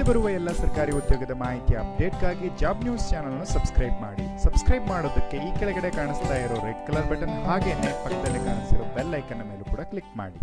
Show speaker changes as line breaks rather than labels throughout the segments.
ಬರುವ ಎಲ್ಲ ಸರ್ಕಾರಿ ಉದ್ಯೋಗದ ಮಾಹಿತಿ ಅಪ್ಡೇಟ್ಗಾಗಿ ಜಾಬ್ ನ್ಯೂಸ್ ಚಾನಲ್ ಅನ್ನು ಸಬ್ಸ್ಕ್ರೈಬ್ ಮಾಡಿ ಸಬ್ಸ್ಕ್ರೈಬ್ ಮಾಡೋದಕ್ಕೆ ಈ ಕೆಳಗಡೆ ಕಾಣಿಸ್ತಾ ಇರೋ ರೆಡ್ ಕಲರ್ ಬಟನ್ ಹಾಗೇನೆ ಪಕ್ಕದಲ್ಲಿ ಕಾಣಿಸ್ತಿರೋ ಬೆಲ್ ಐಕನ್ ಮೇಲೂ ಕೂಡ ಕ್ಲಿಕ್ ಮಾಡಿ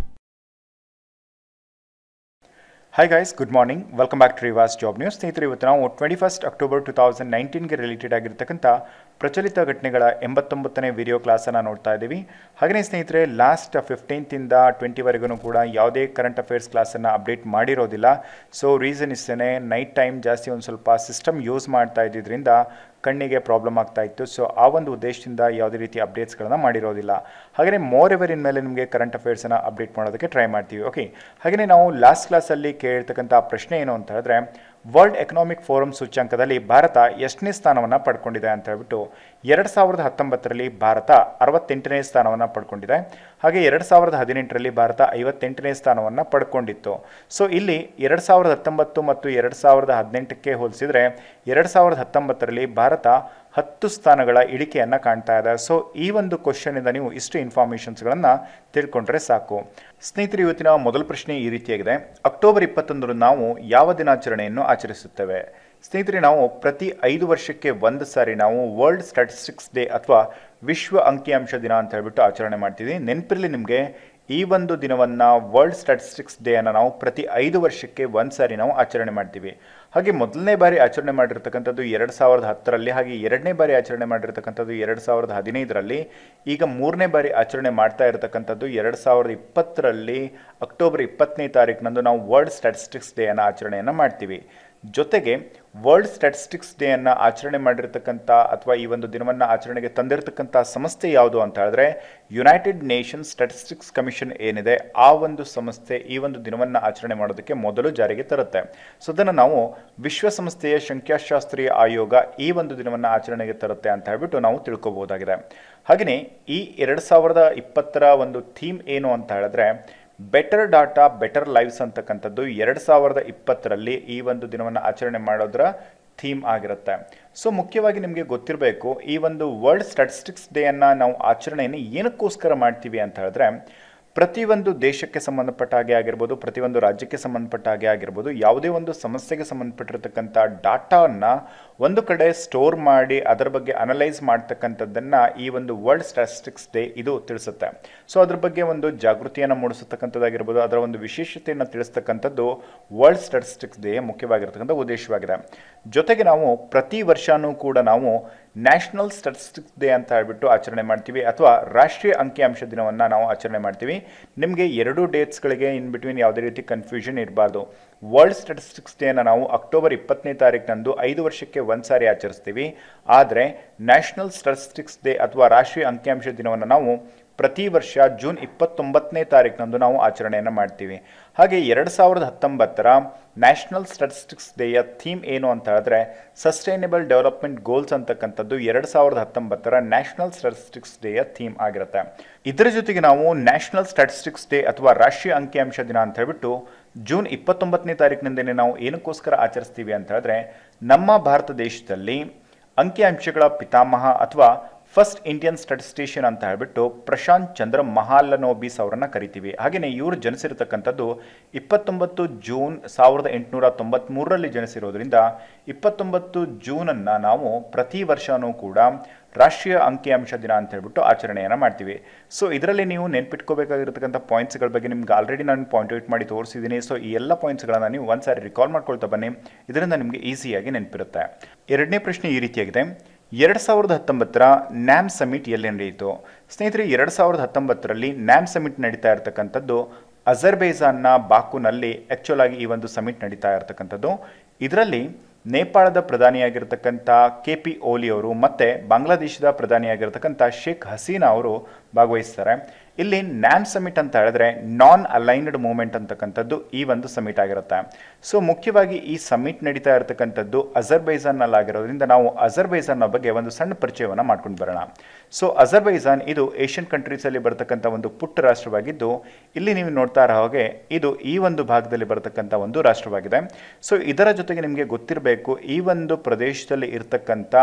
hi guys good morning welcome back to Rivas job news ಸ್ನೇಹಿತರೆ ಇವತ್ತು ನಾವು twenty first October two thousand ನೈನ್ಟೀನ್ಗೆ ರಿಲೇಟೆಡ್ ಆಗಿರ್ತಕ್ಕಂಥ ಪ್ರಚಲಿತ ಘಟನೆಗಳ ಎಂಬತ್ತೊಂಬತ್ತನೇ ವಿಡಿಯೋ ಕ್ಲಾಸನ್ನು ನೋಡ್ತಾ ಇದ್ದೀವಿ ಹಾಗೆಯೇ ಸ್ನೇಹಿತರೆ ಲಾಸ್ಟ್ ಫಿಫ್ಟೀನ್ತಿಂದ ಟ್ವೆಂಟಿವರೆಗೂ ಕೂಡ ಯಾವುದೇ ಕರೆಂಟ್ ಅಫೇರ್ಸ್ ಕ್ಲಾಸನ್ನು ಅಪ್ಡೇಟ್ ಮಾಡಿರೋದಿಲ್ಲ ಸೊ ರೀಸನ್ ಇಷ್ಟೇ ನೈಟ್ ಟೈಮ್ ಜಾಸ್ತಿ ಒಂದು ಸ್ವಲ್ಪ ಸಿಸ್ಟಮ್ ಯೂಸ್ ಮಾಡ್ತಾ ಇದ್ದಿದ್ದರಿಂದ ಕಣ್ಣಿಗೆ ಪ್ರಾಬ್ಲಮ್ ಆಗ್ತಾ ಇತ್ತು ಸೊ ಆ ಒಂದು ಉದ್ದೇಶದಿಂದ ಯಾವುದೇ ರೀತಿ ಅಪ್ಡೇಟ್ಸ್ಗಳನ್ನು ಮಾಡಿರೋದಿಲ್ಲ ಹಾಗೆಯೇ ಮೋರ್ ಎವರ್ ಇನ್ಮೇಲೆ ನಿಮಗೆ ಕರೆಂಟ್ ಅಫೇರ್ಸನ್ನು ಅಪ್ಡೇಟ್ ಮಾಡೋದಕ್ಕೆ ಟ್ರೈ ಮಾಡ್ತೀವಿ ಓಕೆ ಹಾಗೆಯೇ ನಾವು ಲಾಸ್ಟ್ ಕ್ಲಾಸಲ್ಲಿ ಕೇಳಿರ್ತಕ್ಕಂಥ ಪ್ರಶ್ನೆ ಏನು ಅಂತ ಹೇಳಿದ್ರೆ ವರ್ಲ್ಡ್ ಎಕನಾಮಿಕ್ ಫೋರಮ್ ಸೂಚ್ಯಂಕದಲ್ಲಿ ಭಾರತ ಎಷ್ಟನೇ ಸ್ಥಾನವನ್ನು ಪಡ್ಕೊಂಡಿದೆ ಅಂತ ಹೇಳ್ಬಿಟ್ಟು ಎರಡು ಸಾವಿರದ ಹತ್ತೊಂಬತ್ತರಲ್ಲಿ ಭಾರತ ಅರವತ್ತೆಂಟನೇ ಸ್ಥಾನವನ್ನು ಪಡ್ಕೊಂಡಿದೆ ಹಾಗೆ ಎರಡು ಸಾವಿರದ ಹದಿನೆಂಟರಲ್ಲಿ ಭಾರತ ಐವತ್ತೆಂಟನೇ ಸ್ಥಾನವನ್ನು ಪಡ್ಕೊಂಡಿತ್ತು ಸೊ ಇಲ್ಲಿ ಎರಡು ಸಾವಿರದ ಹತ್ತೊಂಬತ್ತು ಮತ್ತು ಎರಡು ಸಾವಿರದ ಹದಿನೆಂಟಕ್ಕೆ ಹೋಲಿಸಿದರೆ ಎರಡು ಸಾವಿರದ ಹತ್ತೊಂಬತ್ತರಲ್ಲಿ ಭಾರತ ಹತ್ತು ಸ್ಥಾನಗಳ ಇಳಿಕೆಯನ್ನು ಕಾಣ್ತಾ ಇದೆ ಸೊ ಈ ಒಂದು ಕ್ವಶನಿಂದ ನೀವು ಇಷ್ಟು ಇನ್ಫಾರ್ಮೇಷನ್ಸ್ಗಳನ್ನು ತಿಳ್ಕೊಂಡ್ರೆ ಸಾಕು ಸ್ನೇಹಿತರೆ ಇವತ್ತಿನ ಮೊದಲ ಪ್ರಶ್ನೆ ಈ ರೀತಿಯಾಗಿದೆ ಅಕ್ಟೋಬರ್ ಇಪ್ಪತ್ತೊಂದರಂದು ನಾವು ಯಾವ ದಿನಾಚರಣೆಯನ್ನು ಆಚರಿಸುತ್ತೇವೆ ಸ್ನೇಹಿತರೆ ನಾವು ಪ್ರತಿ ಐದು ವರ್ಷಕ್ಕೆ ಒಂದು ಸಾರಿ ನಾವು ವರ್ಲ್ಡ್ ಸ್ಟ್ಯಾಟಿಸ್ಟಿಕ್ಸ್ ಡೇ ಅಥವಾ ವಿಶ್ವ ಅಂಕಿಅಂಶ ದಿನ ಅಂತ ಹೇಳ್ಬಿಟ್ಟು ಆಚರಣೆ ಮಾಡ್ತೀವಿ ನೆನಪಿರಲಿ ನಿಮಗೆ ಈ ಒಂದು ದಿನವನ್ನು ವರ್ಲ್ಡ್ ಸ್ಟ್ಯಾಟಿಸ್ಟಿಕ್ಸ್ ಡೇ ಅನ್ನು ನಾವು ಪ್ರತಿ ಐದು ವರ್ಷಕ್ಕೆ ಒಂದು ಸಾರಿ ನಾವು ಆಚರಣೆ ಮಾಡ್ತೀವಿ ಹಾಗೆ ಮೊದಲನೇ ಬಾರಿ ಆಚರಣೆ ಮಾಡಿರ್ತಕ್ಕಂಥದ್ದು ಎರಡು ಸಾವಿರದ ಹತ್ತರಲ್ಲಿ ಹಾಗೆ ಎರಡನೇ ಬಾರಿ ಆಚರಣೆ ಮಾಡಿರ್ತಕ್ಕಂಥದ್ದು ಎರಡು ಸಾವಿರದ ಹದಿನೈದರಲ್ಲಿ ಈಗ ಮೂರನೇ ಬಾರಿ ಆಚರಣೆ ಮಾಡ್ತಾ ಇರತಕ್ಕಂಥದ್ದು ಎರಡು ಸಾವಿರದ ಇಪ್ಪತ್ತರಲ್ಲಿ ಅಕ್ಟೋಬರ್ ಇಪ್ಪತ್ತನೇ ತಾರೀಕಿನಂದು ನಾವು ವರ್ಲ್ಡ್ ಸ್ಟ್ಯಾಟಿಸ್ಟಿಕ್ಸ್ ಡೇ ಅನ್ನು ಆಚರಣೆಯನ್ನು ಮಾಡ್ತೀವಿ ಜೊತೆಗೆ ವರ್ಲ್ಡ್ ಸ್ಟ್ಯಾಟಿಸ್ಟಿಕ್ಸ್ ಡೇ ಅನ್ನು ಆಚರಣೆ ಮಾಡಿರ್ತಕ್ಕಂಥ ಅಥವಾ ಈ ಒಂದು ದಿನವನ್ನು ಆಚರಣೆಗೆ ತಂದಿರತಕ್ಕಂಥ ಸಂಸ್ಥೆ ಯಾವುದು ಅಂತ ಹೇಳಿದ್ರೆ ಯುನೈಟೆಡ್ ನೇಷನ್ ಸ್ಟ್ಯಾಟಿಸ್ಟಿಕ್ಸ್ ಕಮಿಷನ್ ಏನಿದೆ ಆ ಒಂದು ಸಂಸ್ಥೆ ಈ ಒಂದು ದಿನವನ್ನು ಆಚರಣೆ ಮಾಡೋದಕ್ಕೆ ಮೊದಲು ಜಾರಿಗೆ ತರುತ್ತೆ ಸೊ ಅದನ್ನು ನಾವು ವಿಶ್ವಸಂಸ್ಥೆಯ ಸಂಖ್ಯಾಶಾಸ್ತ್ರೀಯ ಆಯೋಗ ಈ ಒಂದು ದಿನವನ್ನು ಆಚರಣೆಗೆ ತರುತ್ತೆ ಅಂತ ಹೇಳ್ಬಿಟ್ಟು ನಾವು ತಿಳ್ಕೊಬಹುದಾಗಿದೆ ಹಾಗೆಯೇ ಈ ಎರಡು ಸಾವಿರದ ಇಪ್ಪತ್ತರ ಒಂದು ಥೀಮ್ ಏನು ಅಂತ ಹೇಳಿದ್ರೆ ಬೆಟರ್ ಡಾಟಾ ಬೆಟರ್ ಲೈವ್ಸ್ ಅಂತಕ್ಕಂಥದ್ದು ಎರಡು ಸಾವಿರದ ಇಪ್ಪತ್ತರಲ್ಲಿ ಈ ಒಂದು ದಿನವನ್ನು ಆಚರಣೆ ಮಾಡೋದರ ಥೀಮ್ ಆಗಿರುತ್ತೆ ಸೊ ಮುಖ್ಯವಾಗಿ ನಿಮಗೆ ಗೊತ್ತಿರಬೇಕು ಈ ಒಂದು ವರ್ಲ್ಡ್ ಸ್ಟ್ಯಾಟಿಸ್ಟಿಕ್ಸ್ ಡೇಯನ್ನು ನಾವು ಆಚರಣೆಯನ್ನು ಏನಕ್ಕೋಸ್ಕರ ಮಾಡ್ತೀವಿ ಅಂತ ಹೇಳಿದ್ರೆ ಪ್ರತಿಯೊಂದು ದೇಶಕ್ಕೆ ಸಂಬಂಧಪಟ್ಟ ಹಾಗೆ ಆಗಿರ್ಬೋದು ಪ್ರತಿಯೊಂದು ರಾಜ್ಯಕ್ಕೆ ಸಂಬಂಧಪಟ್ಟ ಹಾಗೆ ಆಗಿರ್ಬೋದು ಯಾವುದೇ ಒಂದು ಸಮಸ್ಯೆಗೆ ಸಂಬಂಧಪಟ್ಟಿರ್ತಕ್ಕಂಥ ಡಾಟಾವನ್ನು ಒಂದು ಕಡೆ ಸ್ಟೋರ್ ಮಾಡಿ ಅದರ ಬಗ್ಗೆ ಅನಲೈಸ್ ಮಾಡ್ತಕ್ಕಂಥದ್ದನ್ನು ಈ ಒಂದು ವರ್ಲ್ಡ್ ಸ್ಟ್ಯಾಟಿಸ್ಟಿಕ್ಸ್ ಡೇ ಇದು ತಿಳಿಸುತ್ತೆ ಸೊ ಅದ್ರ ಬಗ್ಗೆ ಒಂದು ಜಾಗೃತಿಯನ್ನು ಮೂಡಿಸತಕ್ಕಂಥದ್ದಾಗಿರ್ಬೋದು ಅದರ ಒಂದು ವಿಶೇಷತೆಯನ್ನು ತಿಳಿಸ್ತಕ್ಕಂಥದ್ದು ವರ್ಲ್ಡ್ ಸ್ಟ್ಯಾಟಿಸ್ಟಿಕ್ಸ್ ಡೇ ಮುಖ್ಯವಾಗಿರ್ತಕ್ಕಂಥ ಉದ್ದೇಶವಾಗಿದೆ ಜೊತೆಗೆ ನಾವು ಪ್ರತಿ ವರ್ಷವೂ ಕೂಡ ನಾವು ನ್ಯಾಷನಲ್ ಸ್ಟ್ಯಾಟಿಸ್ಟಿಕ್ಸ್ ಡೇ ಅಂತ ಹೇಳ್ಬಿಟ್ಟು ಆಚರಣೆ ಮಾಡ್ತೀವಿ ಅಥವಾ ರಾಷ್ಟ್ರೀಯ ಅಂಕಿಅಂಶ ದಿನವನ್ನು ನಾವು ಆಚರಣೆ ಮಾಡ್ತೀವಿ ನಿಮಗೆ ಎರಡು ಡೇಟ್ಸ್ಗಳಿಗೆ ಇನ್ ಬಿಟ್ವೀನ್ ಯಾವುದೇ ರೀತಿ ಕನ್ಫ್ಯೂಷನ್ ಇರಬಾರ್ದು ವರ್ಲ್ಡ್ ಸ್ಟ್ಯಾಟಿಸ್ಟಿಕ್ಸ್ ಡೇನ ನಾವು ಅಕ್ಟೋಬರ್ ಇಪ್ಪತ್ತನೇ ತಾರೀಕಿನಂದು ಐದು ವರ್ಷಕ್ಕೆ ಒಂದು ಸಾರಿ ಆಚರಿಸ್ತೀವಿ ಆದರೆ ನ್ಯಾಷನಲ್ ಸ್ಟ್ಯಾಟಿಸ್ಟಿಕ್ಸ್ ಡೇ ಅಥವಾ ರಾಷ್ಟ್ರೀಯ ಅಂಕಿಅಂಶ ದಿನವನ್ನು ನಾವು ಪ್ರತಿ ವರ್ಷ ಜೂನ್ ಇಪ್ಪತ್ತೊಂಬತ್ತನೇ ತಾರೀಕಿನಂದು ನಾವು ಆಚರಣೆಯನ್ನು ಮಾಡ್ತೀವಿ ಹಾಗೆ ಎರಡು ಸಾವಿರದ ಹತ್ತೊಂಬತ್ತರ ನ್ಯಾಷನಲ್ ಸ್ಟ್ಯಾಟಿಸ್ಟಿಕ್ಸ್ ಡೇಯ ಥೀಮ್ ಏನು ಅಂತ ಹೇಳಿದ್ರೆ ಸಸ್ಟೈನೇಬಲ್ ಡೆವಲಪ್ಮೆಂಟ್ ಗೋಲ್ಸ್ ಅಂತಕ್ಕಂಥದ್ದು ಎರಡು ಸಾವಿರದ ಹತ್ತೊಂಬತ್ತರ ನ್ಯಾಷನಲ್ ಸ್ಟ್ಯಾಟಿಸ್ಟಿಕ್ಸ್ ಡೇಯ ಥೀಮ್ ಆಗಿರುತ್ತೆ ಇದರ ಜೊತೆಗೆ ನಾವು ನ್ಯಾಷನಲ್ ಸ್ಟ್ಯಾಟಿಸ್ಟಿಕ್ಸ್ ಡೇ ಅಥವಾ ರಾಷ್ಟ್ರೀಯ ಅಂಕಿಅಂಶ ದಿನ ಅಂತ ಹೇಳ್ಬಿಟ್ಟು ಜೂನ್ ಇಪ್ಪತ್ತೊಂಬತ್ತನೇ ತಾರೀಕಿನಿಂದನೇ ನಾವು ಏನಕ್ಕೋಸ್ಕರ ಆಚರಿಸ್ತೀವಿ ಅಂತ ಹೇಳಿದ್ರೆ ನಮ್ಮ ಭಾರತ ದೇಶದಲ್ಲಿ ಅಂಕಿಅಂಶಗಳ ಪಿತಾಮಹ ಅಥವಾ ಫಸ್ಟ್ ಇಂಡಿಯನ್ ಸ್ಟ್ಯಾಟಿಸ್ಟಿಷಿಯನ್ ಅಂತ ಹೇಳ್ಬಿಟ್ಟು ಪ್ರಶಾಂತ್ ಚಂದ್ರ ಮಹಾಲನೋಬಿಸ್ ಅವರನ್ನು ಕರಿತೀವಿ ಹಾಗೆಯೇ ಇವರು ಜನಿಸಿರ್ತಕ್ಕಂಥದ್ದು ಇಪ್ಪತ್ತೊಂಬತ್ತು ಜೂನ್ ಸಾವಿರದ ಎಂಟುನೂರ ತೊಂಬತ್ತ್ಮೂರರಲ್ಲಿ ಜನಿಸಿರೋದ್ರಿಂದ ಇಪ್ಪತ್ತೊಂಬತ್ತು ಜೂನನ್ನು ನಾವು ಪ್ರತಿ ವರ್ಷವೂ ಕೂಡ ರಾಷ್ಟ್ರೀಯ ಅಂಕಿಅಂಶ ದಿನ ಅಂತ ಹೇಳ್ಬಿಟ್ಟು ಆಚರಣೆಯನ್ನು ಮಾಡ್ತೀವಿ ಸೊ ಇದರಲ್ಲಿ ನೀವು ನೆನ್ಪಿಟ್ಕೋಬೇಕಾಗಿರ್ತಕ್ಕಂಥ ಪಾಯಿಂಟ್ಸ್ಗಳ ಬಗ್ಗೆ ನಿಮ್ಗೆ ಆಲ್ರೆಡಿ ನಾನು ಪಾಯಿಂಟ್ ಔಟ್ ಮಾಡಿ ತೋರಿಸಿದ್ದೀನಿ ಸೊ ಈ ಎಲ್ಲ ಪಾಯಿಂಟ್ಸ್ಗಳನ್ನು ನೀವು ಒಂದು ಸಾರಿ ರಿಕಾಲ್ ಮಾಡ್ಕೊಳ್ತಾ ಬನ್ನಿ ಇದರಿಂದ ನಿಮಗೆ ಈಸಿಯಾಗಿ ನೆನಪಿರುತ್ತೆ ಎರಡನೇ ಪ್ರಶ್ನೆ ಈ ರೀತಿಯಾಗಿದೆ ಎರಡು ಸಾವಿರದ ಹತ್ತೊಂಬತ್ತರ ನ್ಯಾಮ್ ಸಮಿಟ್ ಎಲ್ಲಿ ನಡೆಯಿತು ಸ್ನೇಹಿತರೆ ಎರಡು ಸಾವಿರದ ಹತ್ತೊಂಬತ್ತರಲ್ಲಿ ನ್ಯಾಮ್ ಸಮಿಟ್ ನಡೀತಾ ಇರತಕ್ಕಂಥದ್ದು ಅಜರ್ಬೈಜಾನ್ನ ಬಾಕುನಲ್ಲಿ ಆ್ಯಕ್ಚುಲ್ ಆಗಿ ಈ ಒಂದು ಸಮಿಟ್ ನಡೀತಾ ಇರತಕ್ಕಂಥದ್ದು ಇದರಲ್ಲಿ ನೇಪಾಳದ ಪ್ರಧಾನಿಯಾಗಿರ್ತಕ್ಕಂಥ ಕೆ ಪಿ ಓಲಿ ಅವರು ಮತ್ತು ಬಾಂಗ್ಲಾದೇಶದ ಪ್ರಧಾನಿಯಾಗಿರ್ತಕ್ಕಂಥ ಶೇಖ್ ಹಸೀನಾ ಅವರು ಭಾಗವಹಿಸ್ತಾರೆ ಇಲ್ಲಿ ನ್ಯಾಮ್ ಸಮಿಟ್ ಅಂತ ಹೇಳಿದ್ರೆ ನಾನ್ ಅಲೈನ್ಡ್ ಮೂವ್ಮೆಂಟ್ ಅಂತಕ್ಕಂಥದ್ದು ಈ ಒಂದು ಸಮಿಟ್ ಆಗಿರುತ್ತೆ ಸೊ ಮುಖ್ಯವಾಗಿ ಈ ಸಮಿಟ್ ನಡೀತಾ ಇರತಕ್ಕಂಥದ್ದು ಅಜರ್ಬೈಜಾನ್ನಲ್ಲಿ ಆಗಿರೋದ್ರಿಂದ ನಾವು ಅಜರ್ಬೈಜಾನ್ನ ಬಗ್ಗೆ ಒಂದು ಸಣ್ಣ ಪರಿಚಯವನ್ನು ಮಾಡ್ಕೊಂಡು ಬರೋಣ ಸೊ ಅಜರ್ಬೈಜಾನ್ ಇದು ಏಷ್ಯನ್ ಕಂಟ್ರೀಸಲ್ಲಿ ಬರತಕ್ಕಂಥ ಒಂದು ಪುಟ್ಟ ರಾಷ್ಟ್ರವಾಗಿದ್ದು ಇಲ್ಲಿ ನೀವು ನೋಡ್ತಾ ಇರೋ ಹಾಗೆ ಇದು ಈ ಒಂದು ಭಾಗದಲ್ಲಿ ಬರತಕ್ಕಂಥ ಒಂದು ರಾಷ್ಟ್ರವಾಗಿದೆ ಸೊ ಇದರ ಜೊತೆಗೆ ನಿಮಗೆ ಗೊತ್ತಿರಬೇಕು ಈ ಒಂದು ಪ್ರದೇಶದಲ್ಲಿ ಇರತಕ್ಕಂಥ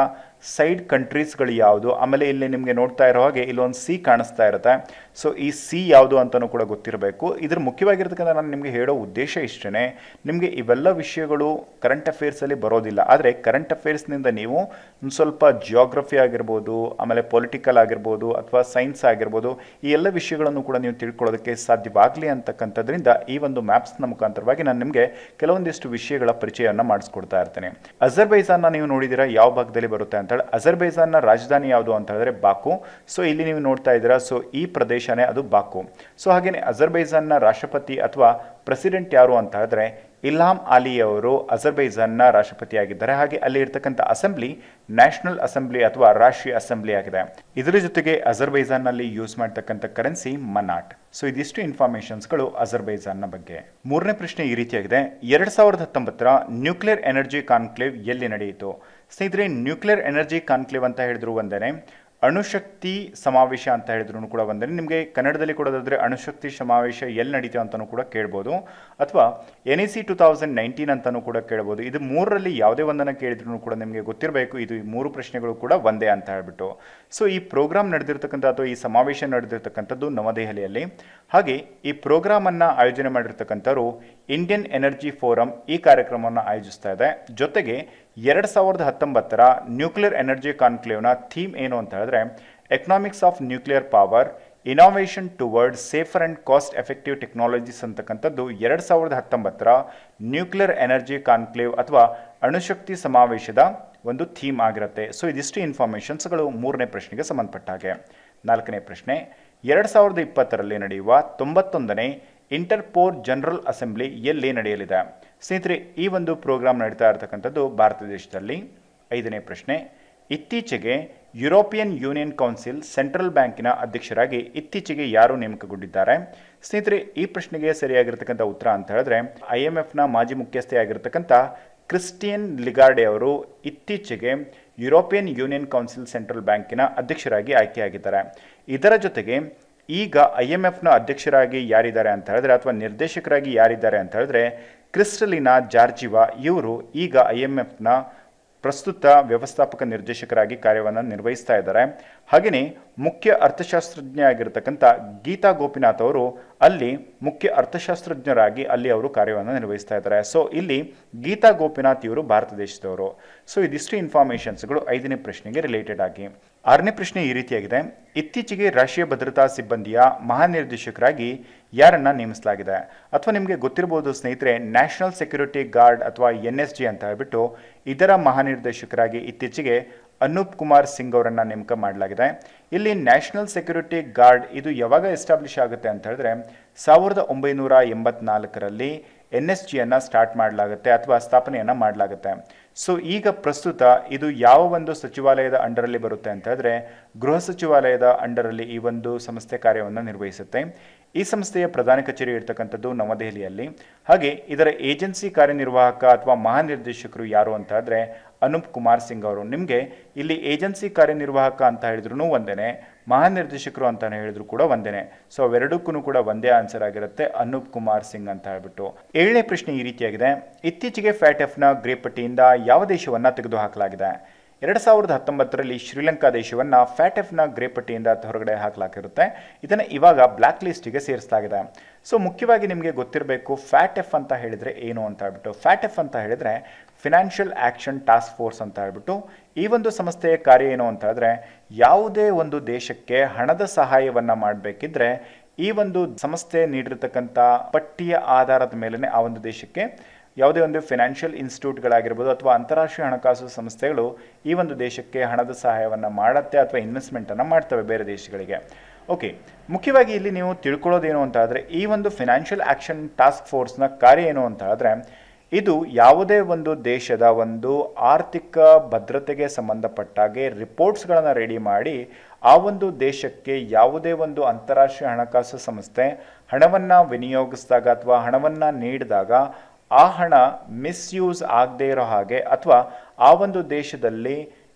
ಸೈಡ್ ಕಂಟ್ರೀಸ್ಗಳು ಯಾವುದು ಆಮೇಲೆ ಇಲ್ಲಿ ನಿಮಗೆ ನೋಡ್ತಾ ಇರೋ ಹಾಗೆ ಇಲ್ಲೊಂದು ಸಿ ಕಾಣಿಸ್ತಾ ಇರುತ್ತೆ ಸೊ ಈ ಸಿ ಯಾವುದು ಅಂತಲೂ ಕೂಡ ಗೊತ್ತಿರಬೇಕು ಇದ್ರ ಮುಖ್ಯವಾಗಿರ್ತಕ್ಕಂಥ ನಾನು ನಿಮಗೆ ಹೇಳೋ ಉದ್ದೇಶ ಇಷ್ಟೇ ನಿಮಗೆ ಇವೆಲ್ಲ ವಿಷಯಗಳು ಕರೆಂಟ್ ಅಫೇರ್ಸಲ್ಲಿ ಬರೋದಿಲ್ಲ ಆದರೆ ಕರೆಂಟ್ ಅಫೇರ್ಸ್ನಿಂದ ನೀವು ಒಂದು ಸ್ವಲ್ಪ ಜಿಯೋಗ್ರಫಿ ಆಗಿರ್ಬೋದು ಆಮೇಲೆ ಪೊಲಿಟಿಕಲ್ ಆಗಿರ್ಬೋದು ಅಥವಾ ಸೈನ್ಸ್ ಆಗಿರ್ಬೋದು ಈ ಎಲ್ಲ ವಿಷಯಗಳನ್ನು ಕೂಡ ನೀವು ತಿಳ್ಕೊಳ್ಳೋದಕ್ಕೆ ಸಾಧ್ಯವಾಗಲಿ ಅಂತಕ್ಕಂಥದ್ರಿಂದ ಈ ಒಂದು ಮ್ಯಾಪ್ಸ್ನ ಮುಖಾಂತರವಾಗಿ ನಾನು ನಿಮಗೆ ಕೆಲವೊಂದಿಷ್ಟು ವಿಷಯಗಳ ಪರಿಚಯವನ್ನು ಮಾಡಿಸ್ಕೊಡ್ತಾ ಇರ್ತೇನೆ ಅಜರ್ಬೈಜಾನ್ನ ನೀವು ನೋಡಿದ್ದೀರಾ ಯಾವ ಭಾಗದಲ್ಲಿ ಬರುತ್ತೆ ಅಂತ ಹೇಳಿ ಅಜರ್ಬೈಜಾನ್ನ ರಾಜಧಾನಿ ಯಾವುದು ಅಂತ ಹೇಳಿದ್ರೆ ಬಾಕು ಸೊ ಇಲ್ಲಿ ನೀವು ನೋಡ್ತಾ ಇದ್ದೀರಾ ಸೊ ಈ ಪ್ರದೇಶನೇ ಅದು ಬಾಕು ಸೊ ಹಾಗೆಯೇ ಅಜರ್ಬೈಜಾನ್ನ ರಾಷ್ಟ್ರಪತಿ ಅಥವಾ ಪ್ರೆಸಿಡೆಂಟ್ ಯಾರು ಅಂತ ಹೇಳಿದ್ರೆ ಇಲ್ಹಾಮ್ ಅಲಿ ಅವರು ಅಜರ್ಬೈಜಾನ್ನ ರಾಷ್ಟ್ರಪತಿಯಾಗಿದ್ದಾರೆ ಹಾಗೆ ಅಲ್ಲಿ ಇರ್ತಕ್ಕಂಥ ಅಸೆಂಬ್ಲಿ ನ್ಯಾಷನಲ್ ಅಸೆಂಬ್ಲಿ ಅಥವಾ ರಾಷ್ಟ್ರೀಯ ಅಸೆಂಬ್ಲಿ ಆಗಿದೆ ಇದರ ಜೊತೆಗೆ ಅಜರ್ಬೈಜಾನ್ನಲ್ಲಿ ಯೂಸ್ ಮಾಡ್ತಕ್ಕಂಥ ಕರೆನ್ಸಿ ಮನಾಟ್ ಸೊ ಇದಿಷ್ಟು ಇನ್ಫಾರ್ಮೇಶನ್ಸ್ಗಳು ಅಜರ್ಬೈಜಾನ್ನ ಬಗ್ಗೆ ಮೂರನೇ ಪ್ರಶ್ನೆ ಈ ರೀತಿಯಾಗಿದೆ ಎರಡ್ ಸಾವಿರದ ಹತ್ತೊಂಬತ್ತರ ನ್ಯೂಕ್ಲಿಯರ್ ಎನರ್ಜಿ ಕಾನ್ಕ್ಲೇವ್ ಎಲ್ಲಿ ನಡೆಯಿತು ಸ್ನೇಹಿತರೆ ನ್ಯೂಕ್ಲಿಯರ್ ಎನರ್ಜಿ ಕಾನ್ಕ್ಲೇವ್ ಅಂತ ಹೇಳಿದ್ರು ಒಂದೇನೆ ಅಣುಶಕ್ತಿ ಸಮಾವೇಶ ಅಂತ ಹೇಳಿದ್ರು ಕೂಡ ಒಂದೇ ನಿಮಗೆ ಕನ್ನಡದಲ್ಲಿ ಕೊಡೋದಾದ್ರೆ ಅಣುಶಕ್ತಿ ಸಮಾವೇಶ ಎಲ್ಲಿ ನಡೀತು ಅಂತಲೂ ಕೂಡ ಕೇಳ್ಬೋದು ಅಥವಾ N E C two thousand nineteen ಅಂತಲೂ ಕೂಡ ಕೇಳ್ಬೋದು ಇದು ಮೂರರಲ್ಲಿ ಯಾವುದೇ ಒಂದನ್ನು ಕೇಳಿದ್ರು ಕೂಡ ನಿಮಗೆ ಗೊತ್ತಿರಬೇಕು ಇದು ಈ ಮೂರು ಪ್ರಶ್ನೆಗಳು ಕೂಡ ಒಂದೇ ಅಂತ ಹೇಳ್ಬಿಟ್ಟು ಸೊ ಈ ಪ್ರೋಗ್ರಾಮ್ ನಡೆದಿರ್ತಕ್ಕಂಥ ಅಥವಾ ಈ ಸಮಾವೇಶ ನಡೆದಿರ್ತಕ್ಕಂಥದ್ದು ನವದೆಹಲಿಯಲ್ಲಿ ಹಾಗೆ ಈ ಪ್ರೋಗ್ರಾಮನ್ನು ಆಯೋಜನೆ ಮಾಡಿರ್ತಕ್ಕಂಥವ್ರು ಇಂಡಿಯನ್ ಎನರ್ಜಿ ಫೋರಂ ಈ ಕಾರ್ಯಕ್ರಮವನ್ನು ಆಯೋಜಿಸ್ತಾ ಇದೆ ಜೊತೆಗೆ ಎರಡು ಸಾವಿರದ ಹತ್ತೊಂಬತ್ತರ ನ್ಯೂಕ್ಲಿಯರ್ ಎನರ್ಜಿ ಕಾನ್ಕ್ಲೇವ್ನ ಥೀಮ್ ಏನು ಅಂತ ಹೇಳಿದ್ರೆ economics of nuclear power innovation toward safer and cost effective technologies ಅಂತಕ್ಕಂಥದ್ದು ಎರಡು ಸಾವಿರದ ಹತ್ತೊಂಬತ್ತರ ನ್ಯೂಕ್ಲಿಯರ್ ಎನರ್ಜಿ ಕಾನ್ಕ್ಲೇವ್ ಅಥವಾ ಅಣುಶಕ್ತಿ ಸಮಾವೇಶದ ಒಂದು ಥೀಮ್ ಆಗಿರುತ್ತೆ ಸೊ ಇದಿಷ್ಟು ಇನ್ಫಾರ್ಮೇಷನ್ಸ್ಗಳು ಮೂರನೇ ಪ್ರಶ್ನೆಗೆ ಸಂಬಂಧಪಟ್ಟ ಹಾಗೆ ನಾಲ್ಕನೇ ಪ್ರಶ್ನೆ ಎರಡು ಸಾವಿರದ ಇಪ್ಪತ್ತರಲ್ಲಿ ನಡೆಯುವ ತೊಂಬತ್ತೊಂದನೇ ಇಂಟರ್ಪೋರ್ ಜನರಲ್ ಅಸೆಂಬ್ಲಿ ಎಲ್ಲಿ ನಡೆಯಲಿದೆ ಸ್ನೇಹಿತರೆ ಈ ಒಂದು ಪ್ರೋಗ್ರಾಮ್ ನಡೀತಾ ಇರತಕ್ಕಂಥದ್ದು ಭಾರತ ದೇಶದಲ್ಲಿ ಐದನೇ ಪ್ರಶ್ನೆ ಇತ್ತೀಚೆಗೆ ಯುರೋಪಿಯನ್ ಯೂನಿಯನ್ ಕೌನ್ಸಿಲ್ ಸೆಂಟ್ರಲ್ ಬ್ಯಾಂಕಿನ ಅಧ್ಯಕ್ಷರಾಗಿ ಇತ್ತೀಚೆಗೆ ಯಾರು ನೇಮಕಗೊಂಡಿದ್ದಾರೆ ಸ್ನೇಹಿತರೆ ಈ ಪ್ರಶ್ನೆಗೆ ಸರಿಯಾಗಿರ್ತಕ್ಕಂಥ ಉತ್ತರ ಅಂತ ಹೇಳಿದ್ರೆ ಐ ಎಂ ಎಫ್ನ ಮಾಜಿ ಮುಖ್ಯಸ್ಥೆಯಾಗಿರ್ತಕ್ಕಂಥ ಕ್ರಿಸ್ಟಿಯನ್ ಲಿಗಾರ್ಡೆ ಅವರು ಇತ್ತೀಚೆಗೆ ಯುರೋಪಿಯನ್ ಯೂನಿಯನ್ ಕೌನ್ಸಿಲ್ ಸೆಂಟ್ರಲ್ ಬ್ಯಾಂಕಿನ ಅಧ್ಯಕ್ಷರಾಗಿ ಆಯ್ಕೆಯಾಗಿದ್ದಾರೆ ಇದರ ಜೊತೆಗೆ ಈಗ ಐ ಎಂ ಎಫ್ನ ಅಧ್ಯಕ್ಷರಾಗಿ ಯಾರಿದ್ದಾರೆ ಅಂತ ಹೇಳಿದ್ರೆ ಅಥವಾ ನಿರ್ದೇಶಕರಾಗಿ ಯಾರಿದ್ದಾರೆ ಅಂತ ಹೇಳಿದ್ರೆ ಕ್ರಿಸ್ಟಲಿನಾ ಜಾರ್ಜಿವಾ ಇವರು ಈಗ ಐ ಎಂ ಎಫ್ನ ಪ್ರಸ್ತುತ ವ್ಯವಸ್ಥಾಪಕ ನಿರ್ದೇಶಕರಾಗಿ ಕಾರ್ಯವನ್ನು ನಿರ್ವಹಿಸ್ತಾ ಇದ್ದಾರೆ ಹಾಗೆಯೇ ಮುಖ್ಯ ಅರ್ಥಶಾಸ್ತ್ರಜ್ಞ ಆಗಿರ್ತಕ್ಕಂಥ ಗೀತಾ ಗೋಪಿನಾಥ್ ಅವರು ಅಲ್ಲಿ ಮುಖ್ಯ ಅರ್ಥಶಾಸ್ತ್ರಜ್ಞರಾಗಿ ಅಲ್ಲಿ ಅವರು ಕಾರ್ಯವನ್ನು ನಿರ್ವಹಿಸ್ತಾ ಇದ್ದಾರೆ ಸೊ ಇಲ್ಲಿ ಗೀತಾ ಗೋಪಿನಾಥ್ ಇವರು ಭಾರತ ದೇಶದವರು ಸೊ ಇದಿಷ್ಟು ಇನ್ಫಾರ್ಮೇಷನ್ಸ್ಗಳು ಐದನೇ ಪ್ರಶ್ನೆಗೆ ರಿಲೇಟೆಡ್ ಆಗಿ ಆರನೇ ಪ್ರಶ್ನೆ ಈ ರೀತಿಯಾಗಿದೆ ಇತ್ತೀಚೆಗೆ ರಾಷ್ಟ್ರೀಯ ಭದ್ರತಾ ಸಿಬ್ಬಂದಿಯ ಮಹಾನಿರ್ದೇಶಕರಾಗಿ ಯಾರನ್ನ ನೇಮಿಸಲಾಗಿದೆ ಅಥವಾ ನಿಮಗೆ ಗೊತ್ತಿರಬಹುದು ಸ್ನೇಹಿತರೆ ನ್ಯಾಷನಲ್ ಸೆಕ್ಯೂರಿಟಿ ಗಾರ್ಡ್ ಅಥವಾ ಎನ್ ಎಸ್ ಜಿ ಅಂತ ಹೇಳ್ಬಿಟ್ಟು ಇದರ ಮಹಾನಿರ್ದೇಶಕರಾಗಿ ಇತ್ತೀಚೆಗೆ ಅನೂಪ್ ಕುಮಾರ್ ಸಿಂಗ್ ಅವರನ್ನ ನೇಮಕ ಮಾಡಲಾಗಿದೆ ಇಲ್ಲಿ ನ್ಯಾಷನಲ್ ಸೆಕ್ಯೂರಿಟಿ ಗಾರ್ಡ್ ಇದು ಯಾವಾಗ ಎಸ್ಟಾಬ್ಲಿಷ್ ಆಗುತ್ತೆ ಅಂತ ಹೇಳಿದ್ರೆ ಸಾವಿರದ ಒಂಬೈನೂರ ಎಂಬತ್ನಾಲ್ಕರಲ್ಲಿ ಎನ್ ಎಸ್ ಜಿಯನ್ನು ಸ್ಟಾರ್ಟ್ ಮಾಡಲಾಗುತ್ತೆ ಅಥವಾ ಸ್ಥಾಪನೆಯನ್ನು ಮಾಡಲಾಗುತ್ತೆ ಸೊ ಈಗ ಪ್ರಸ್ತುತ ಇದು ಯಾವ ಒಂದು ಸಚಿವಾಲಯದ ಅಂಡರಲ್ಲಿ ಬರುತ್ತೆ ಅಂತ ಹೇಳಿದ್ರೆ ಗೃಹ ಸಚಿವಾಲಯದ ಅಂಡರಲ್ಲಿ ಈ ಒಂದು ಸಂಸ್ಥೆ ಕಾರ್ಯವನ್ನು ನಿರ್ವಹಿಸುತ್ತೆ ಈ ಸಂಸ್ಥೆಯ ಪ್ರಧಾನ ಕಚೇರಿ ಇರ್ತಕ್ಕಂಥದ್ದು ನವದೆಹಲಿಯಲ್ಲಿ ಹಾಗೆ ಇದರ ಏಜೆನ್ಸಿ ಕಾರ್ಯನಿರ್ವಾಹಕ ಅಥವಾ ಮಹಾನಿರ್ದೇಶಕರು ಯಾರು ಅಂತ ಹೇಳಿದ್ರೆ ಅನೂಪ್ ಕುಮಾರ್ ಸಿಂಗ್ ಅವರು ನಿಮಗೆ ಇಲ್ಲಿ ಏಜೆನ್ಸಿ ಕಾರ್ಯನಿರ್ವಾಹಕ ಅಂತ ಹೇಳಿದ್ರು ಒಂದೇನೆ ಮಹಾನಿರ್ದೇಶಕರು ಅಂತ ಹೇಳಿದ್ರು ಕೂಡ ಒಂದೇನೆ ಸೊ ಅವೆರಡಕ್ಕೂ ಕೂಡ ಒಂದೇ ಆನ್ಸರ್ ಆಗಿರುತ್ತೆ ಅನೂಪ್ ಕುಮಾರ್ ಸಿಂಗ್ ಅಂತ ಹೇಳ್ಬಿಟ್ಟು ಏಳನೇ ಪ್ರಶ್ನೆ ಈ ರೀತಿಯಾಗಿದೆ ಇತ್ತೀಚೆಗೆ ಫ್ಯಾಟೆಫ್ನ ಗ್ರೇ ಪಟ್ಟಿಯಿಂದ ಯಾವ ದೇಶವನ್ನ ತೆಗೆದುಹಾಕಲಾಗಿದೆ ಎರಡು ಸಾವಿರದ ಹತ್ತೊಂಬತ್ತರಲ್ಲಿ ಶ್ರೀಲಂಕಾ ದೇಶವನ್ನು ಫ್ಯಾಟೆಫ್ನ ಗ್ರೇ ಪಟ್ಟಿಯಿಂದ ಹೊರಗಡೆ ಹಾಕಲಾಗಿರುತ್ತೆ ಇದನ್ನು ಇವಾಗ ಬ್ಲ್ಯಾಕ್ ಲಿಸ್ಟಿಗೆ ಸೇರಿಸಲಾಗಿದೆ ಸೊ ಮುಖ್ಯವಾಗಿ ನಿಮಗೆ ಗೊತ್ತಿರಬೇಕು ಫ್ಯಾಟೆಫ್ ಅಂತ ಹೇಳಿದರೆ ಏನು ಅಂತ ಹೇಳ್ಬಿಟ್ಟು ಫ್ಯಾಟೆಫ್ ಅಂತ ಹೇಳಿದರೆ ಫಿನಾನ್ಷಿಯಲ್ ಆ್ಯಕ್ಷನ್ ಟಾಸ್ಕ್ ಫೋರ್ಸ್ ಅಂತ ಹೇಳ್ಬಿಟ್ಟು ಈ ಒಂದು ಸಂಸ್ಥೆಯ ಕಾರ್ಯ ಏನು ಅಂತ ಹೇಳಿದ್ರೆ ಯಾವುದೇ ಒಂದು ದೇಶಕ್ಕೆ ಹಣದ ಸಹಾಯವನ್ನು ಮಾಡಬೇಕಿದ್ರೆ ಈ ಒಂದು ಸಂಸ್ಥೆ ನೀಡಿರ್ತಕ್ಕಂಥ ಪಟ್ಟಿಯ ಆಧಾರದ ಮೇಲೇ ಆ ಒಂದು ದೇಶಕ್ಕೆ ಯಾವುದೇ ಒಂದು ಫಿನಾನ್ಷಿಯಲ್ ಇನ್ಸ್ಟಿಟ್ಯೂಟ್ಗಳಾಗಿರ್ಬೋದು ಅಥವಾ ಅಂತಾರಾಷ್ಟ್ರೀಯ ಹಣಕಾಸು ಸಂಸ್ಥೆಗಳು ಈ ಒಂದು ದೇಶಕ್ಕೆ ಹಣದ ಸಹಾಯವನ್ನು ಮಾಡುತ್ತೆ ಅಥವಾ ಇನ್ವೆಸ್ಟ್ಮೆಂಟನ್ನು ಮಾಡ್ತವೆ ಬೇರೆ ದೇಶಗಳಿಗೆ ಓಕೆ ಮುಖ್ಯವಾಗಿ ಇಲ್ಲಿ ನೀವು ತಿಳ್ಕೊಳ್ಳೋದೇನು ಅಂತ ಆದರೆ ಈ ಒಂದು ಫಿನಾನ್ಷಿಯಲ್ ಆ್ಯಕ್ಷನ್ ಟಾಸ್ಕ್ ಫೋರ್ಸ್ನ ಕಾರ್ಯ ಏನು ಅಂತ ಆದರೆ ಇದು ಯಾವುದೇ ಒಂದು ದೇಶದ ಒಂದು ಆರ್ಥಿಕ ಭದ್ರತೆಗೆ ಸಂಬಂಧಪಟ್ಟಾಗೆ ರಿಪೋರ್ಟ್ಸ್ಗಳನ್ನು ರೆಡಿ ಮಾಡಿ ಆ ಒಂದು ದೇಶಕ್ಕೆ ಯಾವುದೇ ಒಂದು ಅಂತಾರಾಷ್ಟ್ರೀಯ ಹಣಕಾಸು ಸಂಸ್ಥೆ ಹಣವನ್ನು ವಿನಿಯೋಗಿಸಿದಾಗ ಅಥವಾ ಹಣವನ್ನು ನೀಡಿದಾಗ ಆ ಹಣ ಮಿಸ್ಯೂಸ್ ಆಗದೇ ಇರೋ ಹಾಗೆ ಅಥವಾ ಆ ಒಂದು ದೇಶದಲ್ಲಿ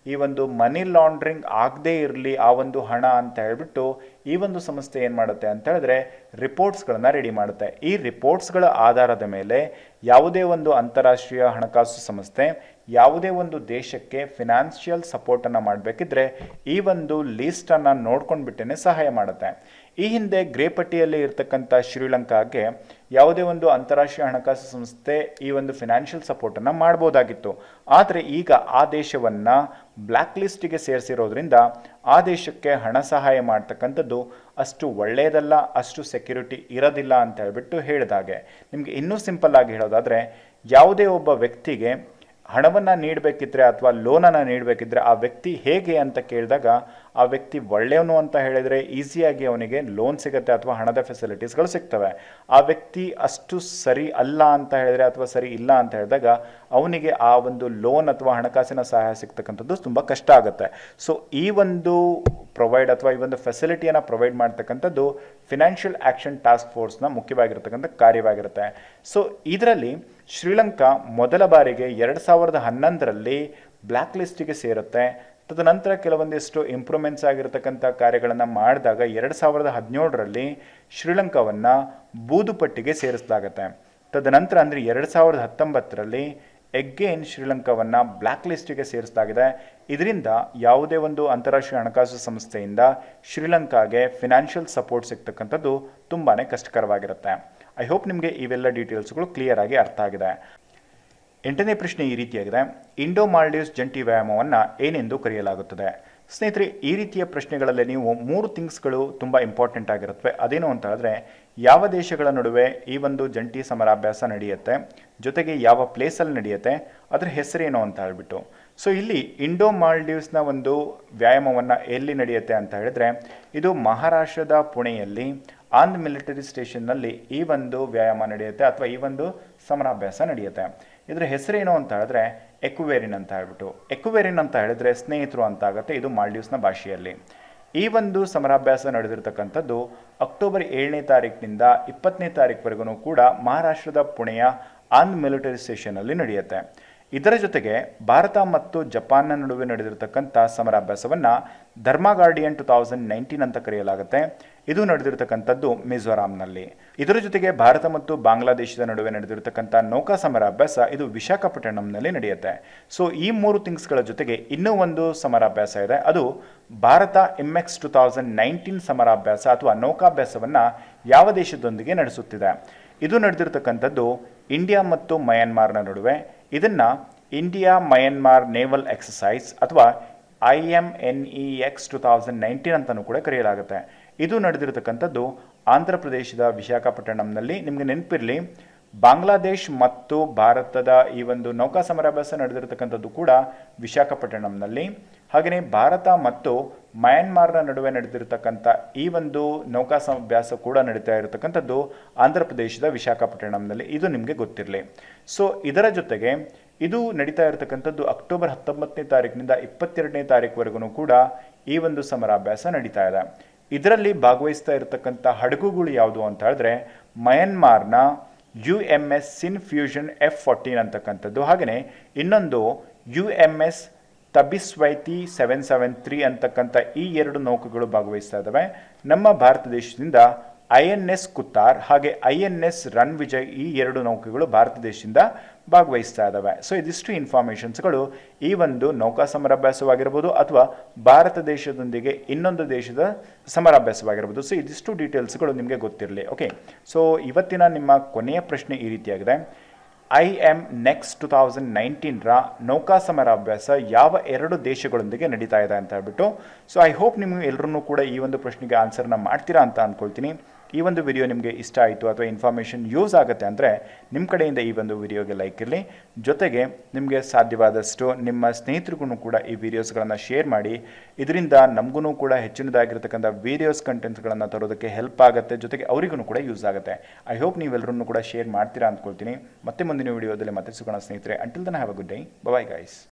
ಈ ಒಂದು ಮನಿ ಲಾಂಡ್ರಿಂಗ್ ಆಗದೇ ಇರಲಿ ಆ ಒಂದು ಹಣ ಅಂತ ಹೇಳ್ಬಿಟ್ಟು ಈ ಒಂದು ಸಂಸ್ಥೆ ಏನು ಮಾಡುತ್ತೆ ಅಂತ ಹೇಳಿದ್ರೆ ರಿಪೋರ್ಟ್ಸ್ಗಳನ್ನು ರೆಡಿ ಮಾಡುತ್ತೆ ಈ ರಿಪೋರ್ಟ್ಸ್ಗಳ ಆಧಾರದ ಮೇಲೆ ಯಾವುದೇ ಒಂದು ಅಂತಾರಾಷ್ಟ್ರೀಯ ಹಣಕಾಸು ಸಂಸ್ಥೆ ಯಾವುದೇ ಒಂದು ದೇಶಕ್ಕೆ ಫಿನಾನ್ಷಿಯಲ್ ಸಪೋರ್ಟನ್ನು ಮಾಡಬೇಕಿದ್ರೆ ಈ ಒಂದು ಲೀಸ್ಟನ್ನು ನೋಡ್ಕೊಂಡ್ಬಿಟ್ಟೇ ಸಹಾಯ ಮಾಡುತ್ತೆ ಈ ಹಿಂದೆ ಗ್ರೇ ಪಟ್ಟಿಯಲ್ಲಿ ಇರ್ತಕ್ಕಂಥ ಶ್ರೀಲಂಕಾಗೆ ಯಾವುದೇ ಒಂದು ಅಂತಾರಾಷ್ಟ್ರೀಯ ಹಣಕಾಸು ಸಂಸ್ಥೆ ಈ ಒಂದು ಫಿನಾನ್ಷಿಯಲ್ ಸಪೋರ್ಟನ್ನು ಮಾಡ್ಬೋದಾಗಿತ್ತು ಆದರೆ ಈಗ ಆ ದೇಶವನ್ನು ಬ್ಲ್ಯಾಕ್ ಲಿಸ್ಟಿಗೆ ಸೇರಿಸಿರೋದ್ರಿಂದ ಆ ದೇಶಕ್ಕೆ ಹಣ ಸಹಾಯ ಮಾಡ್ತಕ್ಕಂಥದ್ದು ಅಷ್ಟು ಒಳ್ಳೆಯದಲ್ಲ ಅಷ್ಟು ಸೆಕ್ಯೂರಿಟಿ ಇರೋದಿಲ್ಲ ಅಂತ ಹೇಳ್ಬಿಟ್ಟು ಹೇಳಿದಾಗೆ ನಿಮಗೆ ಇನ್ನೂ ಸಿಂಪಲ್ ಆಗಿ ಹೇಳೋದಾದರೆ ಯಾವುದೇ ಒಬ್ಬ ವ್ಯಕ್ತಿಗೆ ಹಣವನ್ನು ನೀಡಬೇಕಿದ್ರೆ ಅಥವಾ ಲೋನನ್ನು ನೀಡಬೇಕಿದ್ರೆ ಆ ವ್ಯಕ್ತಿ ಹೇಗೆ ಅಂತ ಕೇಳಿದಾಗ ಆ ವ್ಯಕ್ತಿ ಒಳ್ಳೆಯವನು ಅಂತ ಹೇಳಿದರೆ ಈಸಿಯಾಗಿ ಅವನಿಗೆ ಲೋನ್ ಸಿಗುತ್ತೆ ಅಥವಾ ಹಣದ ಫೆಸಿಲಿಟೀಸ್ಗಳು ಸಿಗ್ತವೆ ಆ ವ್ಯಕ್ತಿ ಅಷ್ಟು ಸರಿ ಅಲ್ಲ ಅಂತ ಹೇಳಿದ್ರೆ ಅಥವಾ ಸರಿ ಇಲ್ಲ ಅಂತ ಹೇಳಿದಾಗ ಅವನಿಗೆ ಆ ಒಂದು ಲೋನ್ ಅಥವಾ ಹಣಕಾಸಿನ ಸಹಾಯ ಸಿಗ್ತಕ್ಕಂಥದ್ದು ತುಂಬ ಕಷ್ಟ ಆಗುತ್ತೆ ಸೊ ಈ ಒಂದು ಪ್ರೊವೈಡ್ ಅಥವಾ ಈ ಒಂದು ಫೆಸಿಲಿಟಿಯನ್ನು ಪ್ರೊವೈಡ್ ಮಾಡ್ತಕ್ಕಂಥದ್ದು ಫಿನಾನ್ಷಿಯಲ್ ಆ್ಯಕ್ಷನ್ ಟಾಸ್ಕ್ ಫೋರ್ಸ್ನ ಮುಖ್ಯವಾಗಿರ್ತಕ್ಕಂಥ ಕಾರ್ಯವಾಗಿರುತ್ತೆ ಸೊ ಇದರಲ್ಲಿ ಶ್ರೀಲಂಕಾ ಮೊದಲ ಬಾರಿಗೆ ಎರಡು ಸಾವಿರದ ಹನ್ನೊಂದರಲ್ಲಿ ಬ್ಲ್ಯಾಕ್ ಲಿಸ್ಟಿಗೆ ಸೇರುತ್ತೆ ತದನಂತರ ಕೆಲವೊಂದಿಷ್ಟು ಇಂಪ್ರೂವ್ಮೆಂಟ್ಸ್ ಆಗಿರತಕ್ಕಂಥ ಕಾರ್ಯಗಳನ್ನು ಮಾಡಿದಾಗ ಎರಡು ಸಾವಿರದ ಹದಿನೇಳರಲ್ಲಿ ಶ್ರೀಲಂಕಾವನ್ನು ಬೂದು ಪಟ್ಟಿಗೆ ಸೇರಿಸಲಾಗುತ್ತೆ ತದನಂತರ ಅಂದರೆ ಎರಡು ಸಾವಿರದ ಹತ್ತೊಂಬತ್ತರಲ್ಲಿ ಎಗ್ಗೇನ್ ಶ್ರೀಲಂಕಾವನ್ನು ಬ್ಲ್ಯಾಕ್ ಲಿಸ್ಟಿಗೆ ಸೇರಿಸಲಾಗಿದೆ ಇದರಿಂದ ಯಾವುದೇ ಒಂದು ಅಂತಾರಾಷ್ಟ್ರೀಯ ಹಣಕಾಸು ಸಂಸ್ಥೆಯಿಂದ ಶ್ರೀಲಂಕಾಗೆ ಫಿನಾನ್ಷಿಯಲ್ ಸಪೋರ್ಟ್ ಸಿಗ್ತಕ್ಕಂಥದ್ದು ತುಂಬಾ ಕಷ್ಟಕರವಾಗಿರುತ್ತೆ ಐ ಹೋಪ್ ನಿಮಗೆ ಇವೆಲ್ಲ ಡೀಟೇಲ್ಸ್ಗಳು ಕ್ಲಿಯರ್ ಆಗಿ ಅರ್ಥ ಆಗಿದೆ ಎಂಟನೇ ಪ್ರಶ್ನೆ ಈ ರೀತಿಯಾಗಿದೆ ಇಂಡೋ ಮಾಲ್ಡೀವ್ಸ್ ಜಂಟಿ ವ್ಯಾಯಾಮವನ್ನು ಏನೆಂದು ಕರೆಯಲಾಗುತ್ತದೆ ಸ್ನೇಹಿತರೆ ಈ ರೀತಿಯ ಪ್ರಶ್ನೆಗಳಲ್ಲಿ ನೀವು ಮೂರು ಥಿಂಗ್ಸ್ಗಳು ತುಂಬ ಇಂಪಾರ್ಟೆಂಟ್ ಆಗಿರುತ್ತವೆ ಅದೇನು ಅಂತ ಹೇಳಿದ್ರೆ ಯಾವ ದೇಶಗಳ ನಡುವೆ ಈ ಒಂದು ಜಂಟಿ ಸಮರಾಭ್ಯಾಸ ನಡೆಯುತ್ತೆ ಜೊತೆಗೆ ಯಾವ ಪ್ಲೇಸಲ್ಲಿ ನಡೆಯುತ್ತೆ ಅದರ ಹೆಸರೇನು ಅಂತ ಹೇಳ್ಬಿಟ್ಟು ಸೊ ಇಲ್ಲಿ ಇಂಡೋ ಮಾಲ್ಡೀವ್ಸ್ನ ಒಂದು ವ್ಯಾಯಾಮವನ್ನು ಎಲ್ಲಿ ನಡೆಯುತ್ತೆ ಅಂತ ಹೇಳಿದ್ರೆ ಇದು ಮಹಾರಾಷ್ಟ್ರದ ಪುಣೆಯಲ್ಲಿ ಆಂಧ್ರ ಮಿಲಿಟರಿ ಸ್ಟೇಷನ್ನಲ್ಲಿ ಈ ಒಂದು ವ್ಯಾಯಾಮ ನಡೆಯುತ್ತೆ ಅಥವಾ ಈ ಒಂದು ಸಮರಾಭ್ಯಾಸ ನಡೆಯುತ್ತೆ ಇದರ ಹೆಸರೇನು ಅಂತ ಹೇಳಿದ್ರೆ ಎಕ್ಯುವೇರಿನ್ ಅಂತ ಹೇಳ್ಬಿಟ್ಟು ಎಕ್ಯುವೇರಿನ್ ಅಂತ ಹೇಳಿದ್ರೆ ಸ್ನೇಹಿತರು ಅಂತ ಆಗುತ್ತೆ ಇದು ಮಾಲ್ಡೀವ್ಸ್ನ ಭಾಷೆಯಲ್ಲಿ ಈ ಒಂದು ಸಮರಾಭ್ಯಾಸ ನಡೆದಿರ್ತಕ್ಕಂಥದ್ದು ಅಕ್ಟೋಬರ್ ಏಳನೇ ತಾರೀಕಿನಿಂದ ಇಪ್ಪತ್ತನೇ ತಾರೀಕುವರೆಗೂ ಕೂಡ ಮಹಾರಾಷ್ಟ್ರದ ಪುಣೆಯ ಆಂಧ್ರ ಮಿಲಿಟರಿ ಸ್ಟೇಷನಲ್ಲಿ ನಡೆಯುತ್ತೆ ಇದರ ಜೊತೆಗೆ ಭಾರತ ಮತ್ತು ಜಪಾನ್ನ ನಡುವೆ ನಡೆದಿರತಕ್ಕಂಥ ಸಮರಾಭ್ಯಾಸವನ್ನು ಧರ್ಮ ಗಾರ್ಡಿಯನ್ ಟು ತೌಸಂಡ್ ನೈನ್ಟೀನ್ ಅಂತ ಕರೆಯಲಾಗುತ್ತೆ ಇದು ನಡೆದಿರತಕ್ಕಂಥದ್ದು ಮಿಜೋರಾಂನಲ್ಲಿ ಇದರ ಜೊತೆಗೆ ಭಾರತ ಮತ್ತು ಬಾಂಗ್ಲಾದೇಶದ ನಡುವೆ ನಡೆದಿರತಕ್ಕಂಥ ನೌಕಾ ಸಮರಾಭ್ಯಾಸ ಇದು ವಿಶಾಖಪಟ್ಟಣಂನಲ್ಲಿ ನಡೆಯುತ್ತೆ ಸೊ ಈ ಮೂರು ಥಿಂಗ್ಸ್ಗಳ ಜೊತೆಗೆ ಇನ್ನೂ ಒಂದು ಸಮರಾಭ್ಯಾಸ ಇದೆ ಅದು Bharat M X two thousand nineteen ಸಮರಾಭ್ಯಾಸ ಅಥವಾ ನೌಕಾಭ್ಯಾಸವನ್ನು ಯಾವ ದೇಶದೊಂದಿಗೆ ನಡೆಸುತ್ತಿದೆ ಇದು ನಡೆದಿರತಕ್ಕಂಥದ್ದು ಇಂಡಿಯಾ ಮತ್ತು ಮಯನ್ಮಾರ್ನ ನಡುವೆ ಇದನ್ನು ಇಂಡಿಯಾ ಮಯನ್ಮಾರ್ ನೇವಲ್ ಎಕ್ಸಸೈಸ್ ಅಥವಾ I M N E X two thousand nineteen ಅಂತಲೂ ಕೂಡ ಕರೆಯಲಾಗುತ್ತೆ ಇದು ನಡೆದಿರತಕ್ಕಂಥದ್ದು ಆಂಧ್ರ ಪ್ರದೇಶದ ವಿಶಾಖಪಟ್ಟಣಂನಲ್ಲಿ ನಿಮಗೆ ನೆನಪಿರಲಿ ಬಾಂಗ್ಲಾದೇಶ್ ಮತ್ತು ಭಾರತದ ಈ ಒಂದು ನೌಕಾ ಸಮರಾಭ್ಯಾಸ ನಡೆದಿರತಕ್ಕಂಥದ್ದು ಕೂಡ ವಿಶಾಖಪಟ್ಟಣಂನಲ್ಲಿ ಹಾಗೆಯೇ ಭಾರತ ಮತ್ತು ಮಯನ್ಮಾರ್ನ ನಡುವೆ ನಡೆದಿರತಕ್ಕಂಥ ಈ ಒಂದು ನೌಕಾ ಅಭ್ಯಾಸ ಕೂಡ ನಡೀತಾ ಇರತಕ್ಕಂಥದ್ದು ಆಂಧ್ರ ಪ್ರದೇಶದ ವಿಶಾಖಪಟ್ಟಣಂನಲ್ಲಿ ಇದು ನಿಮಗೆ ಗೊತ್ತಿರಲಿ ಸೊ ಇದರ ಜೊತೆಗೆ ಇದು ನಡೀತಾ ಇರತಕ್ಕಂಥದ್ದು ಅಕ್ಟೋಬರ್ ಹತ್ತೊಂಬತ್ತನೇ ತಾರೀಕಿನಿಂದ ಇಪ್ಪತ್ತೆರಡನೇ ತಾರೀಕುವರೆಗೂ ಕೂಡ ಈ ಒಂದು ಸಮರಾಭ್ಯಾಸ ನಡೀತಾ ಇದೆ ಇದರಲ್ಲಿ ಭಾಗವಹಿಸ್ತಾ ಇರತಕ್ಕಂಥ ಹಡಗುಗಳು ಯಾವುದು ಅಂತ ಹೇಳಿದ್ರೆ ಮಯನ್ಮಾರ್ನ U M S Sin Phyu Shin F fourteen ಅಂತಕ್ಕಂಥದ್ದು ಹಾಗೆಯೇ ಇನ್ನೊಂದು U M S Tabinshwehti seven seven three ಅಂತಕ್ಕಂಥ ಈ ಎರಡು ನೌಕೆಗಳು ಭಾಗವಹಿಸ್ತಾ ಇದ್ದಾವೆ ನಮ್ಮ ಭಾರತ ದೇಶದಿಂದ ಐ ಎನ್ ಎಸ್ ಕುತ್ತಾರ್ ಹಾಗೆ I N S Ranvijay ಈ ಎರಡು ನೌಕೆಗಳು ಭಾರತ ದೇಶದಿಂದ ಭಾಗವಹಿಸ್ತಾ ಇದ್ದಾವೆ ಸೊ ಇದಿಷ್ಟು ಇನ್ಫಾರ್ಮೇಷನ್ಸ್ಗಳು ಈ ಒಂದು ನೌಕಾ ಸಮರಾಭ್ಯಾಸವಾಗಿರ್ಬೋದು ಅಥವಾ ಭಾರತ ದೇಶದೊಂದಿಗೆ ಇನ್ನೊಂದು ದೇಶದ ಸಮರಾಭ್ಯಾಸವಾಗಿರ್ಬೋದು ಸೊ ಇದಿಷ್ಟು ಡೀಟೇಲ್ಸ್ಗಳು ನಿಮಗೆ ಗೊತ್ತಿರಲಿ ಓಕೆ ಸೊ ಇವತ್ತಿನ ನಿಮ್ಮ ಕೊನೆಯ ಪ್ರಶ್ನೆ ಈ ರೀತಿಯಾಗಿದೆ I M next two thousand ನೈನ್ಟೀನ್ರ ನೌಕಾ ಸಮರಾಭ್ಯಾಸ ಯಾವ ಎರಡು ದೇಶಗಳೊಂದಿಗೆ ನಡೀತಾ ಇದೆ ಅಂತ ಹೇಳ್ಬಿಟ್ಟು ಸೊ ಐ ಹೋಪ್ ನಿಮಗೆ ಎಲ್ಲರೂ ಕೂಡ ಈ ಒಂದು ಪ್ರಶ್ನೆಗೆ ಆನ್ಸರ್ನ ಮಾಡ್ತೀರಾ ಅಂತ ಅಂದ್ಕೊಳ್ತೀನಿ ಈ ಒಂದು ವಿಡಿಯೋ ನಿಮಗೆ ಇಷ್ಟ ಆಯಿತು ಅಥವಾ ಇನ್ಫಾರ್ಮೇಷನ್ ಯೂಸ್ ಆಗುತ್ತೆ ಅಂದರೆ ನಿಮ್ಮ ಕಡೆಯಿಂದ ಈ ಒಂದು ವಿಡಿಯೋಗೆ ಲೈಕ್ ಇರಲಿ ಜೊತೆಗೆ ನಿಮಗೆ ಸಾಧ್ಯವಾದಷ್ಟು ನಿಮ್ಮ ಸ್ನೇಹಿತರಿಗೂ ಕೂಡ ಈ ವಿಡಿಯೋಸ್ಗಳನ್ನು ಶೇರ್ ಮಾಡಿ ಇದರಿಂದ ನಮಗೂ ಕೂಡ ಹೆಚ್ಚಿನದಾಗಿರ್ತಕ್ಕಂಥ ವೀಡಿಯೋಸ್ ಕಂಟೆಂಟ್ಸ್ಗಳನ್ನು ತರೋದಕ್ಕೆ ಹೆಲ್ಪ್ ಆಗುತ್ತೆ ಜೊತೆಗೆ ಅವರಿಗೂ ಕೂಡ ಯೂಸ್ ಆಗುತ್ತೆ ಐ ಹೋಪ್ ನೀವೆಲ್ಲರೂ ಕೂಡ ಶೇರ್ ಮಾಡ್ತೀರಾ ಅಂದ್ಕೊಳ್ತೀನಿ ಮತ್ತೆ ಮುಂದಿನ ವಿಡಿಯೋದಲ್ಲಿ ಮತ್ತೆ ಸಿಗೋಣ ಸ್ನೇಹಿತರೆ until then have a good day bye guys